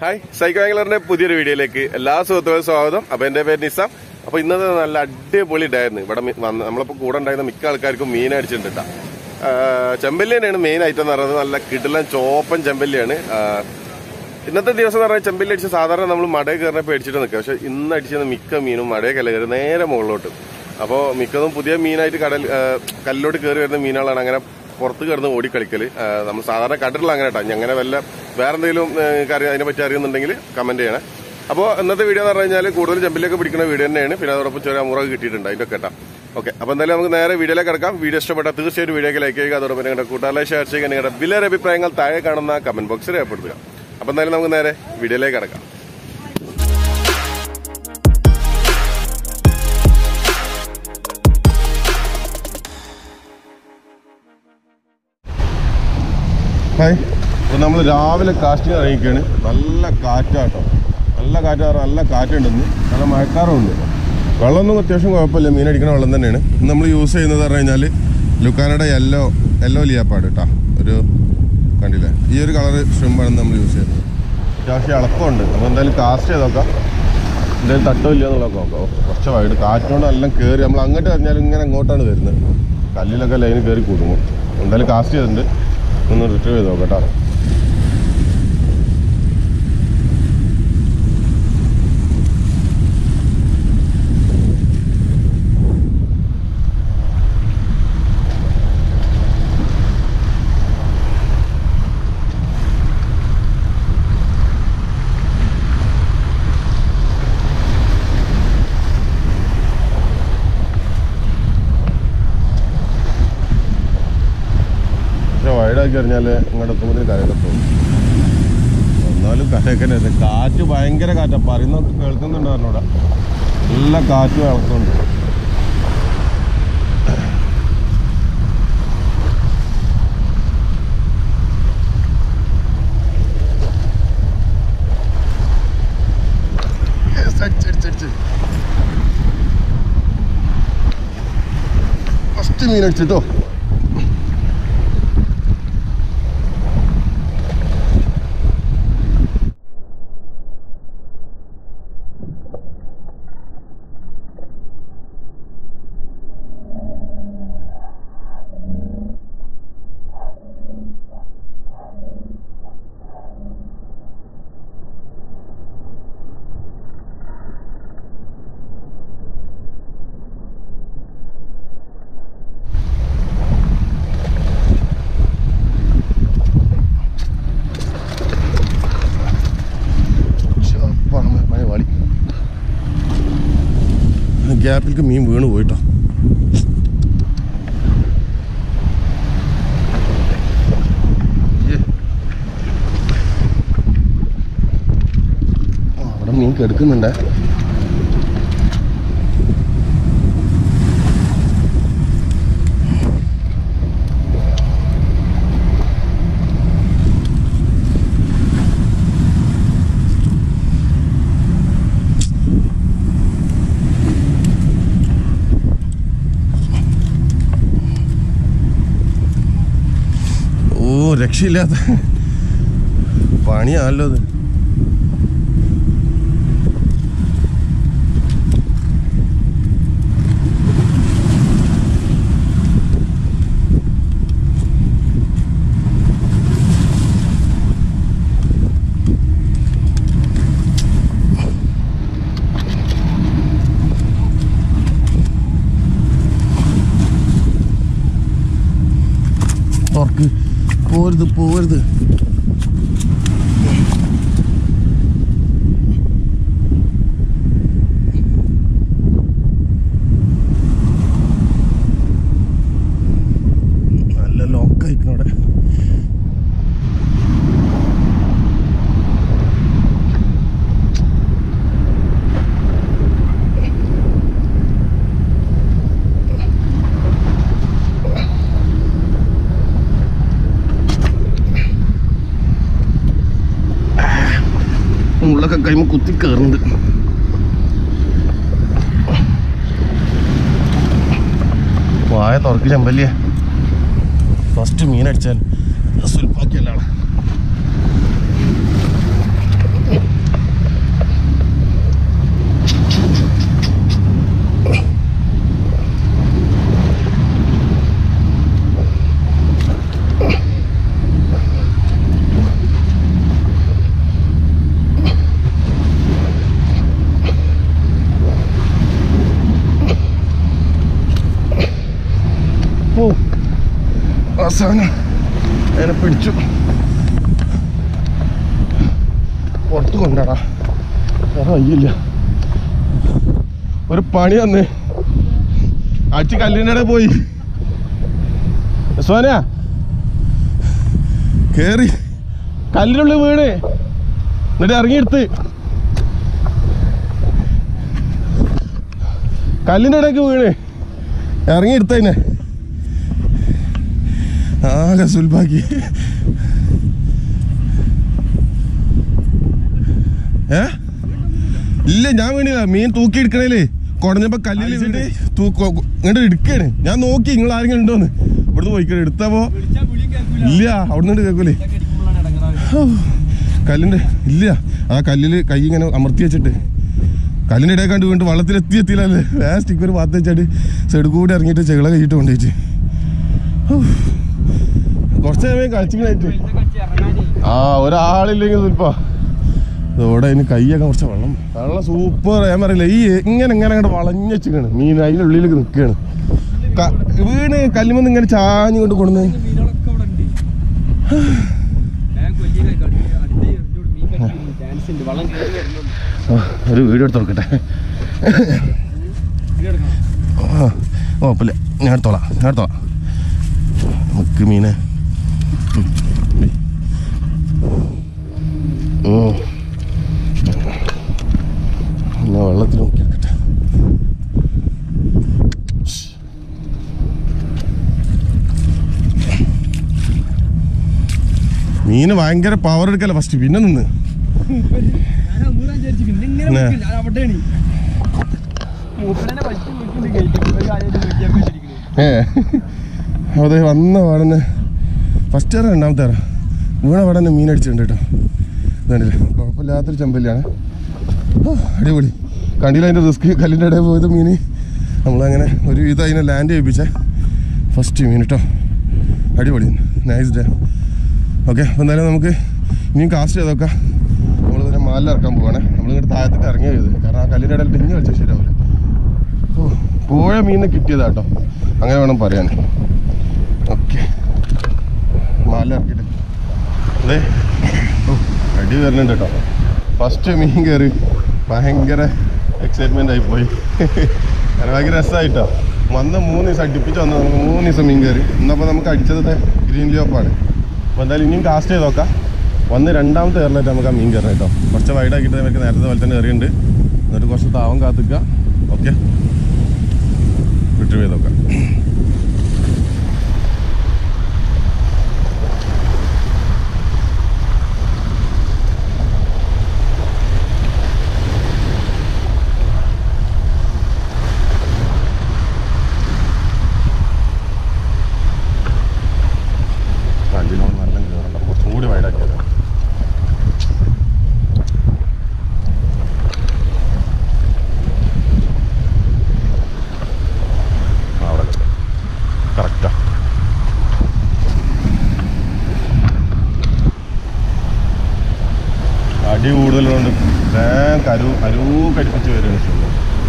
Hi psycho ആംഗ്ലറിന്റെ പുതിയൊരു വീഡിയോയിലേക്ക് എല്ലാ സുഹൃത്തുക്കളും സ്വാഗതം അപ്പൊ എന്റെ പേര് നിസാം അപ്പൊ ഇന്നത്തെ നല്ല അടിപൊളി ഡായിരുന്നു ഇവിടെ മി- വന്ന് നമ്മളിപ്പോ കൂടെ ഉണ്ടായിരുന്ന മിക്ക ആൾക്കാർക്കും മീൻ അടിച്ചിട്ടുണ്ട് കേട്ടോ ചെമ്പല്ലി തന്നെയാണ് മെയിൻ ഐറ്റം എന്ന് പറയുന്നത് നല്ല കിടിലൻ ചോപ്പൻ ചെമ്പല്ലിയാണ് ആ, ഇന്നത്തെ ദിവസം എന്ന് പറഞ്ഞാൽ ചെമ്പല്ലി അടിച്ച് സാധാരണ നമ്മൾ മടയിൽ കയറിനെ പേടിച്ചിട്ട് നിൽക്കുക പക്ഷെ ഇന്ന് അടിച്ചിരുന്ന മിക്ക മീനും മടയിൽ കയറി കയറി നേരെ മുകളിലോട്ട് അപ്പോൾ മിക്കതും പുതിയ മീനായിട്ട് കടൽ ആ, കല്ലിലോട്ട് കയറി വരുന്ന മീനുകളാണ് അങ്ങനെ പുറത്ത് കിടന്ന് ഓടിക്കളിക്കല് ആ, നമ്മൾ സാധാരണ കണ്ടിട്ടുള്ള അങ്ങനെ കേട്ടോ ഇനി അങ്ങനെ വല്ല വേറെ എന്തെങ്കിലും കാര്യം അതിനെ പറ്റി അറിയുന്നുണ്ടെങ്കിൽ കമന്റ് ചെയ്യണേ അപ്പോൾ ഇന്നത്തെ വീഡിയോ എന്ന് പറഞ്ഞു കഴിഞ്ഞാൽ കൂടുതൽ ചെമ്പിലൊക്കെ പിടിക്കുന്ന വീഡിയോ തന്നെയാണ് പിന്നെ അതോടൊപ്പം ചെറിയ അമുറൊക്കെ കിട്ടിയിട്ടുണ്ട് അതിന്റെ കേട്ടോ ഓക്കെ അപ്പോൾ എന്തായാലും നമുക്ക് നേരെ വീഡിയോയിലേക്ക് കിടക്കാം വീഡിയോ ഇഷ്ടപ്പെട്ടാൽ തീർച്ചയായിട്ടും വീഡിയോക്ക് ലൈക്ക് ചെയ്യുക അതോടൊപ്പം നിങ്ങളുടെ കൂട്ടുകാരെ ഷെയർ ചെയ്യുക നിങ്ങളുടെ വിലയേറെ അഭിപ്രായങ്ങൾ താഴെ കാണുന്ന കമന്റ് ബോക്സിൽ രേഖപ്പെടുത്തുക അപ്പോൾ എന്തായാലും നമുക്ക് നേരെ വീഡിയോയിലേക്ക് കിടക്കാം ഹായ് അപ്പോൾ നമ്മൾ രാവിലെ കാസ്റ്റിംഗ് ഇറങ്ങിക്കുകയാണ് നല്ല കാറ്റാട്ടോ നല്ല കാറ്റ് പറഞ്ഞാൽ നല്ല കാറ്റുണ്ടെന്ന് നല്ല മഴക്കാറുണ്ട് വെള്ളമൊന്നും അത്യാവശ്യം കുഴപ്പമില്ല മീനടിക്കണ വെള്ളം തന്നെയാണ് ഇന്ന് നമ്മൾ യൂസ് ചെയ്യുന്നത് പറഞ്ഞു കഴിഞ്ഞാൽ ലുക്കാനയുടെ യെല്ലോ യെല്ലോ ലിയാപ്പാട് കേട്ടോ ഒരു കണ്ടില്ലേ ഈ ഒരു കളർ ഷ്രിമ്പാണ് നമ്മൾ യൂസ് ചെയ്യുന്നത് അത്യാവശ്യം ഇളക്കമുണ്ട് അപ്പോൾ എന്തായാലും കാസ്റ്റ് ചെയ്ത് നോക്കാം എന്തെങ്കിലും തട്ടോ ഇല്ല എന്നുള്ളത് നോക്കാം ഓ, കുറച്ച് വൈഡ് കാറ്റുകൊണ്ട് എല്ലാം കയറി നമ്മൾ അങ്ങോട്ട് പറഞ്ഞാൽ ഇങ്ങനെ അങ്ങോട്ടാണ് വരുന്നത് കല്ലിലൊക്കെ ലൈന് കയറി കൂടുമ്പോൾ എന്തായാലും കാസ്റ്റ് ചെയ്തിട്ടുണ്ട് ഒന്ന് റിട്രീവ് ചെയ്ത് നോക്കാം കേട്ടോ പക്ഷെ വൈഡാക്കി എറിഞ്ഞാൽ ഇങ്ങോട്ട് എത്തുമ്പോൾ കരയൊക്കെ തോന്നും എന്നാലും കരയൊക്കെ തന്നെ കാറ്റ് ഭയങ്കര കാറ്റാ പറയുന്നൊക്കെ കേൾക്കുന്നുണ്ടായിരുന്നു ഇവിടെ നല്ല കാറ്റും ഇളക്കുന്നുണ്ട് Yes, അടിച്ച്, അടിച്ച്, അടിച്ച്. ഫസ്റ്റ് മീൻ അടിച്ചിട്ടോ ചപ്പാണ് മഴ വാളി ഗ്യാപ്പിലേക്ക് മീൻ വീണ് പോയിട്ടോ ആ, അവിടെ മീൻ കെടുക്കുന്നുണ്ടേ ഓ രക്ഷയില്ലാത്ത പണിയാണല്ലോ അത് തുറക്ക് പോരുത് പോരുത് നല്ല ലോക്കായിക്കണം അവിടെ മുള്ളൊക്കെ കൈമ കുത്തി കയറുന്നുണ്ട് വായ തുറക്ക് ചെമ്പല്ലേ ഫസ്റ്റ് മീൻ അടിച്ചാൽ സുൽപ്പാക്കിയല്ലാണ് അവസാനം അതിനെ പിടിച്ചു പുറത്ത് കൊണ്ടാടാ വേറെ വയ്യില്ല ഒരു പണി വന്ന് അടിച്ച് കല്ലിൻ്റെ ഇടയിൽ പോയി സോന കേറി കല്ലിനുള്ളിൽ വീണ് എന്നിട്ട് ഇറങ്ങിയെടുത്ത് കല്ലിൻ്റെ ഇടയ്ക്ക് വീണ് ഇറങ്ങിയെടുത്തതിനെ ആകെ സുൽഭാക്കി ഏ ഇല്ല ഞാൻ വീണില്ല മീൻ തൂക്കി എടുക്കണേലേ കുടഞ്ഞപ്പോ കല്ലിൽ വീണ് തൂക്കോ ഇങ്ങോട്ട് എടുക്കാണ് ഞാൻ നോക്കി നിങ്ങൾ ആരെങ്കിലും ഉണ്ടോന്ന് ഇവിടുന്ന് പോയിക്കണേ എടുത്തപ്പോ ഇല്ല അവിടുന്ന് കേൾക്കൂലേ കല്ലിന്റെ ഇല്ല ആ കല്ലില് കൈ ഇങ്ങനെ അമർത്തി വെച്ചിട്ട് കല്ലിന്റെ ഇടയിൽ കണ്ട് വീണ്ടും വള്ളത്തിൽ എത്തി എത്തിയില്ലല്ലേ വേറെ സ്റ്റിക്കർ പാത്ത് വെച്ചാട്ട് സൈഡ് കൂടി ഇറങ്ങിയിട്ട് ചെകള കഴിയിട്ട് കൊണ്ടുപോയിട്ട് കുറച്ച് സമയം കളിച്ചിട്ട് ആ ഒരാളില്ലെങ്കിൽ സുൽപ്പ ഇതോടെ അതിന് കൈയൊക്കെ കുറച്ച് വെള്ളം വെള്ളം സൂപ്പർ ഞാൻ പറയില്ല ഈ ഇങ്ങനെ ഇങ്ങനെ അങ്ങോട്ട് വളഞ്ഞു വെച്ചിക്കാണ് മീൻ അതിൻ്റെ ഉള്ളിലേക്ക് നിൽക്കുകയാണ് വീണ് കല്ലുമെന്ന് ഇങ്ങനെ ചാഞ്ഞു കൊണ്ട് കൊണ്ടുവന്ന് മീനുകളൊക്കെ ഇവിടെ ഉണ്ട് ഞാൻ കൊല്ലിയിലേക്ക് അടുത്ത് അടുത്ത് എറിഞ്ഞോട് മീൻ കടിക്കുന്നു ചാൻസ് ഉണ്ട് വള്ളം കയറി വരുന്നുണ്ട് ആ, ഒരു വീഡിയോ എടുത്ത് നോക്കട്ടെ വീഡിയോ എടുക്കണം ആ കുഴപ്പമില്ല ഞാൻ എടുത്തോളാം ഞാൻ എടുത്തോളാം നമുക്ക് മീനെ ഉം. ദേ. ഉം. എന്നാ വെള്ളത്തിൽ നോക്കി എടുക്കട്ടെ മീന് ഭയങ്കര പവർ എടുക്കല ഫസ്റ്റ് പിന്നെ നിന്ന് ഞാൻ അമ്മൂരാൻ വിചാരിച്ചു പിന്നെ ഇങ്ങനെ ന്നെ. വിളിക്കും. ഞാൻ അവിടെയാണ് മൂപ്പരനെ വലിച്ചു നോക്കിയിട്ട് ഗേറ്റ് ഒരു കാര്യം നോക്കിയാൽ വേണ്ടിയിരിക്കുന്നത് ഏ അതെ വന്ന പാടന്നെ ഫസ്റ്റ് ഇയർ രണ്ടാമത്തെ ഇയർ വീണ പാടന്നെ മീൻ അടിച്ചിട്ടുണ്ട് കേട്ടോ ഇതല്ലേ കുഴപ്പമില്ലാത്തൊരു ചെമ്പല്ലാണ് ഓ, അടിപൊളി കണ്ടില്ല അതിൻ്റെ റിസ്ക് കല്ലിൻ്റെ ഇടയിൽ പോയത് മീൻ നമ്മളങ്ങനെ ഒരു ഇത് അതിനെ ലാൻഡ് ചെയ്യിപ്പിച്ചേ ഫസ്റ്റ് മീൻ കേട്ടോ അടിപൊളി നൈസ് ഡേ ഓക്കെ അപ്പോൾ എന്തായാലും നമുക്ക് ഇനിയും കാസ്റ്റ് ചെയ്തൊക്കെ നമ്മൾ ഇതിനെ മാലിൽ ഇറക്കാൻ പോവാണ് നമ്മളിങ്ങോട്ട് താഴത്തേക്ക് ഇറങ്ങി ചെയ്ത് കാരണം ആ കല്ലിൻ്റെ ഇടയിൽ ടിഞ്ഞ് കളിച്ചാൽ ശരിയാവില്ല ഓ പോയ മീനിനെ കിട്ടിയതാ കേട്ടോ അങ്ങനെ വേണം പറയാൻ ഓക്കെ മാല ഇറക്കിയിട്ട് അതെ ഓ അടി വരുന്നുണ്ട് കേട്ടോ ഫസ്റ്റ് മീൻ കയറി ഭയങ്കര എക്സൈറ്റ്മെൻ്റ് ആയിപ്പോയി അങ്ങനെ ഭയങ്കര രസമായിട്ടോ വന്ന മൂന്ന് ദിവസം അടുപ്പിച്ച് വന്ന നമുക്ക് മൂന്ന് ദിവസം മീൻ കയറി ഇന്നപ്പോൾ നമുക്ക് അടിച്ചത് ഗ്രീൻ ലിയോപ്പാണ് അപ്പോൾ എന്തായാലും ഇനിയും കാസ്റ്റ് ചെയ്ത് നോക്കാം വന്ന് രണ്ടാമത്തെ കയറിലായിട്ട് നമുക്ക് ആ മീൻ കയറണം കേട്ടോ കുറച്ച് വൈഡാക്കിയിട്ട് നമുക്ക് നേരത്തെ പോലെ തന്നെ എറിയുണ്ട് എന്നിട്ട് കുറച്ച് താവം കാത്തിക്കുക ഓക്കെ റിട്രീവ് ചെയ്ത് നോക്കാം കല്ലിനോട് നല്ല കയറണ്ട കുറച്ചും കൂടി വൈഡാക്കിയത് അവിടെ കറക്റ്റാ അടി കൂടുതലുണ്ട് വേഗം കരു അരൂ കടിപ്പിച്ച് വരികയാണ് ശരി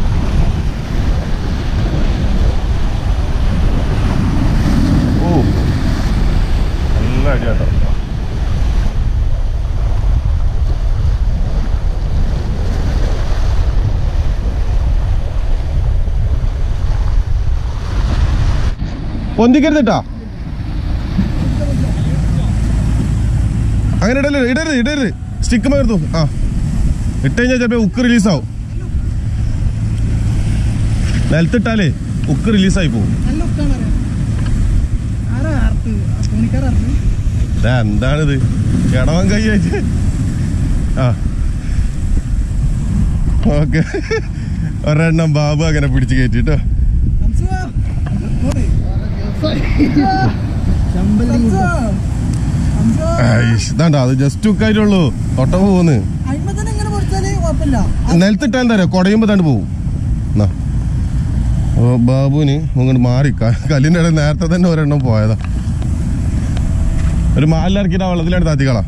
ഓ നല്ല അടിയാട്ടോ പൊന്തിക്കരുത് കേട്ടോ അങ്ങനെ ഇടരുത് ഇടരുത് ഇടരുത് സ്റ്റിക്ക് മകർത്തു ആ ഇട്ട് കഴിഞ്ഞാൽ ചിലപ്പോൾ ഉക്ക് റിലീസാവും നിലത്തിട്ടാലേ ഉക്ക് റിലീസായി പോകും നല്ല ഉക്കാണ് ആരാ അർത്ത് തുണിക്കാർ അർത്ത് ദാ എന്താണിത് കിടവൻ കൈ വെച്ച് ആ ഓക്കെ ഒരെണ്ണം ബാബു അങ്ങനെ പിടിച്ച് കയറ്റിട്ടോ ഇതാണ്ട അത് ജസ്റ്റ് ഉക്കായിട്ടുള്ളൂ തൊട്ട പോന്ന് നിലത്തിട്ടാൽ എന്താ പറയാ കുടയുമ്പോ താണ്ട് പോവും എന്നാ അപ്പൊ ബാബുവിന് ഇങ്ങോട്ട് മാറി ക- കല്ലിന്റെ ഇടയിൽ നേരത്തെ തന്നെ ഒരെണ്ണം പോയതാ ഒരു മാലിലിറക്കിയിട്ട് ആ വെള്ളത്തിലാണ് താത്തിക്കളാ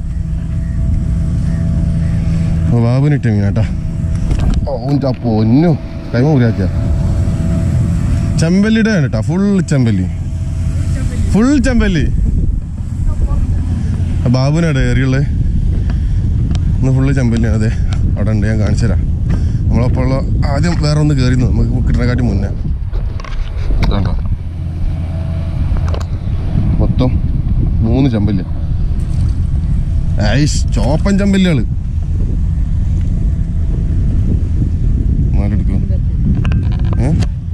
അപ്പൊ ബാബുവിന് ഇട്ട മീനാട്ടാ ഓൻ്റെ പൊന്നു കൈമ മുറിയാക്കിയ ചെമ്പല്ലിയുടെ ആണ് കേട്ടോ ഫുൾ ചെമ്പല്ലി ഫുൾ ചെമ്പല്ലി ബാബുനാണ് ഏറിയുള്ളത് ഇന്ന് ഫുള്ള് ചെമ്പല്ലിയാണ് അതെ അവിടെ ഉണ്ട് ഞാൻ കാണിച്ചു തരാം നമ്മളപ്പോൾ ഉള്ള ആദ്യം വേറെ ഒന്ന് കയറിയിരുന്നു നമുക്ക് കിട്ടണക്കാട്ടി മുന്നേ ഇതാണ്ടോ മൊത്തം മൂന്ന് ചെമ്പല്ല് ഐസ് ചോപ്പൻ ചെമ്പല്ലുകള് നാലെടുക്കും ഏ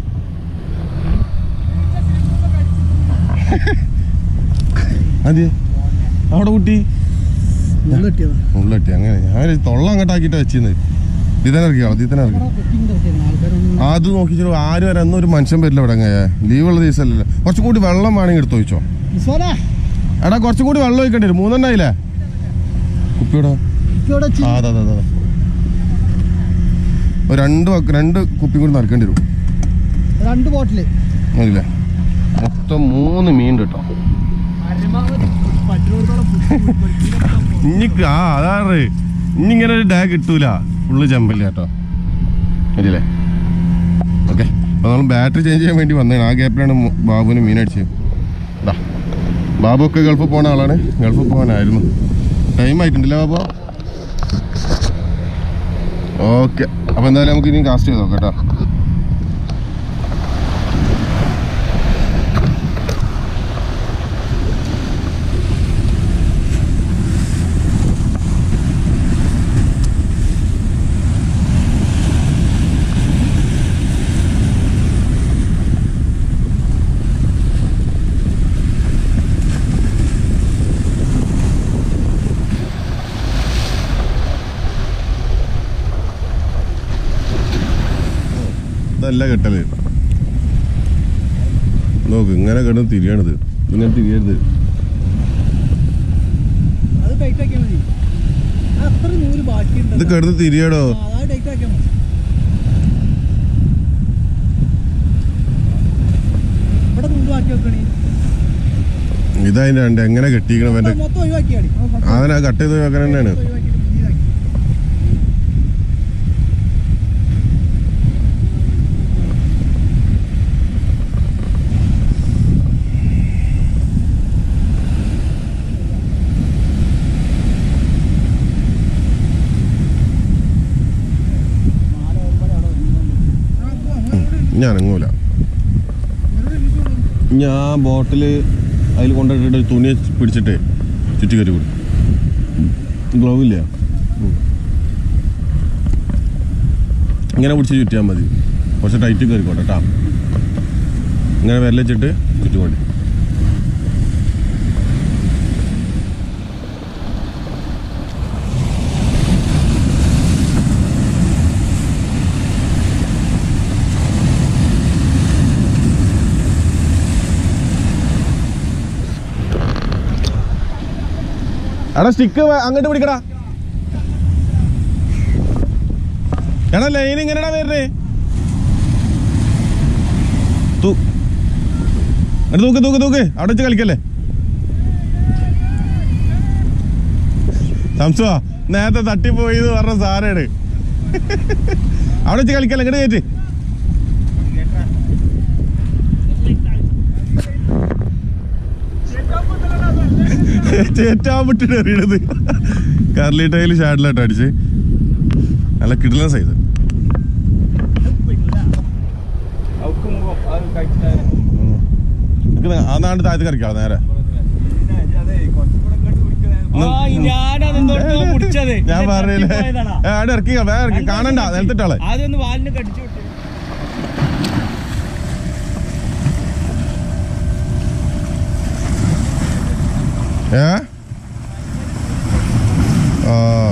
അതെ അവിടെ കുട്ടി ഉള്ളട്ടി അങ്ങനെ ഞാൻ തൊള്ള അങ്ങോട്ടാക്കിട്ട് വെച്ചിരുന്നത് ഇതിനെ ഇറക്കിയോ ഇതിനെ ഇറക്കി അത് നോക്കിച്ചു ആര് വരെ ഒന്നും ഒരു മനുഷ്യൻ വരില്ല ഇവിടെ അങ്ങനെ ലീവുള്ള ദിവസമല്ലല്ലോ കുറച്ചും കൂടി വെള്ളം വേണമെങ്കിൽ എടുത്ത് ചോദിച്ചോ എടാ കുറച്ചും കൂടി വെള്ളം ഒഴിക്കേണ്ടി വരും മൂന്നെണ്ണായില്ലേ കുപ്പിയുടെ ആ അതെ അതെ അതെ ഒരു രണ്ട് വക്ക് രണ്ട് കുപ്പി കൂടി നിറക്കേണ്ടി വരും രണ്ട് ബോട്ടില് മതില്ലേ മൊത്തം മൂന്ന് മീൻ കിട്ടോ ഇനി ആ അതാണ് ഇനി ഇങ്ങനെ ഒരു ഡേ കിട്ടൂല ഫുള്ള് ചെമ്പല്ല കേട്ടോ ശരിയല്ലേ ഓക്കെ അപ്പോൾ നമ്മൾ ബാറ്ററി ചേഞ്ച് ചെയ്യാൻ വേണ്ടി വന്നതാണ് ആ ഗ്യാപ്പിലാണ് മു- ബാബുവിന് മീൻ അടിച്ചത് ഇതാ ബാബു ഒക്കെ ഗൾഫിൽ പോകുന്ന ആളാണ് ഗൾഫിൽ പോകാനായിരുന്നു ടൈം ആയിട്ടുണ്ടല്ലേ ബാബു ഓക്കെ അപ്പോൾ എന്തായാലും നമുക്ക് ഇനി കാസ്റ്റ് ചെയ്ത് നോക്കാം കേട്ടോ ഇതല്ല കെട്ടല് നോക്ക് ഇങ്ങനെ കിടന്ന് തിരിയണത് ഇങ്ങനെ തിരിയരുത് അത് ടൈറ്റ് ആക്കിയാൽ മതി അത്ര നൂല് ഇത് ബാക്കിയുണ്ട് കിടന്ന് തിരിയടോ അത് ടൈറ്റ് ആക്കിയാൽ മതി ഇവിടെ നൂല് ബാക്കി വെക്കണേ ഇതതിന്റെ രണ്ട് എങ്ങനെ കെട്ടിക്കണം എന്റെ മൊത്തം ഒഴിവാക്കിയാടി അതിനാ കട്ട് ചെയ്ത് വെക്കാൻ തന്നെയാണ് ഒഴിവാക്കിയിട്ട് പുതിയതാക്കി ഞാൻ അനങ്ങൂല ഞാൻ ബോട്ടില് അതിൽ കൊണ്ടിട്ടിട്ട് ഒരു തുണി പിടിച്ചിട്ട് ചുറ്റി കയറ്റി കൊടുക്കും ഗ്ലൗ ഇല്ല ഉം. ഇങ്ങനെ പിടിച്ച് ചുറ്റിയാൽ മതി കുറച്ച് ടൈറ്റ് കയറിക്കോട്ടെ കേട്ടാ ഇങ്ങനെ വിരലിച്ചിട്ട് ചുറ്റുകൊണ്ട് എടാ സ്റ്റിക്ക് അങ്ങോട്ട് പിടിക്കടാ എടാ ലൈൻ ഇങ്ങനെടാ വരുന്നേ തൂ- എടാ തൂക്ക് തൂക്ക് തൂക്ക് അവിടെ വെച്ച് കളിക്കല്ലേ സംസുവാ നേരത്തെ തട്ടിപ്പോയി എന്ന് പറഞ്ഞ സാരാണ് അവിടെ വെച്ച് കളിക്കല്ലേ ഇങ്ങോട്ട് കയറ്റി ചേറ്റാവിട്ടിട്ട് എറിയണത് കർലി ടൈല് ഷാഡിലായിട്ട് അടിച്ച് നല്ല കിടലൻ സൈസ് ആ നാണ്ട് താഴത്ത് കറിക്കാം നേരെ ഞാൻ പറഞ്ഞില്ലേ ഏ, അവിടെ ഇറക്കി വേറെ ഇറക്കി കാണണ്ട നിലത്തിട്ടാളെ ആദ്യം വാലിന് കടിച്ചു വിട്ടു ഏ ആ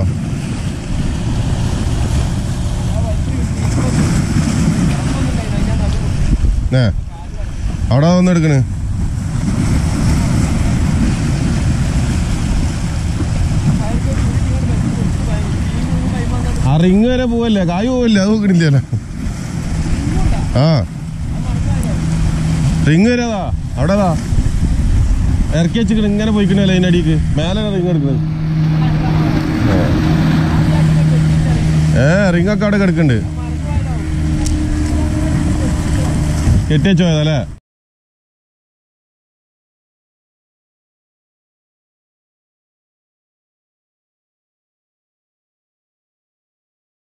ഏ അവിടെ വന്ന് എടുക്കണ് ആ റിങ് വരെ പോവല്ലേ കായ് പോവല്ലേ അത് നോക്കണില്ലല്ലോ ആ റിങ് വരെ അതാ അവിടെ അതാ ഇറക്കി വെച്ചിട്ട് ഇങ്ങനെ പോയിക്കണേ ലൈനടിക്ക് മേലെ റിങ് എടുക്കുന്നത് ഏ റിങ് ഒക്കെ അവിടെ കിടക്കുന്നുണ്ട് കെട്ടിവെച്ചോയതല്ലേ